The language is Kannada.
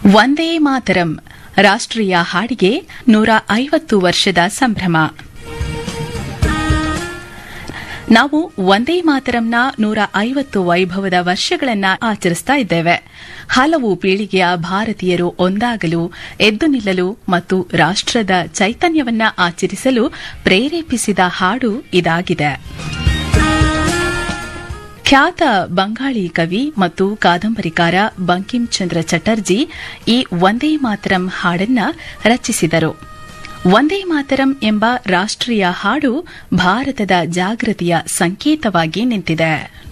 ವಂದೇ ಮಾತರಂ ರಾಷ್ಟ್ರೀಯ ಹಾಡಿಗೆ ನೂರ ಐವತ್ತು ವರ್ಷದ ಸಂಭ್ರಮ ನಾವು ವಂದೇ ಮಾತರಂನ ನೂರ ಐವತ್ತು ವೈಭವದ ವರ್ಷಗಳನ್ನ ಆಚರಿಸ್ತಾ ಇದ್ದೇವೆ ಹಲವು ಪೀಳಿಗೆಯ ಭಾರತೀಯರು ಒಂದಾಗಲು ಎದ್ದು ನಿಲ್ಲಲು ಮತ್ತು ರಾಷ್ಟ್ರದ ಚೈತನ್ಯವನ್ನ ಆಚರಿಸಲು ಪ್ರೇರೇಪಿಸಿದ ಹಾಡು ಇದಾಗಿದೆ ಖ್ಯಾತ ಬಂಗಾಳಿ ಕವಿ ಮತ್ತು ಕಾದಂಬರಿಕಾರ ಬಂಕಿಂ ಚಂದ್ರ ಚಟರ್ಜಿ ಈ ವಂದೇ ಮಾತರಂ ಹಾಡನ್ನ ರಚಿಸಿದರು ವಂದೇ ಮಾತರಂ ಎಂಬ ರಾಷ್ಟ್ರೀಯ ಹಾಡು ಭಾರತದ ಜಾಗೃತಿಯ ಸಂಕೇತವಾಗಿ ನಿಂತಿದೆ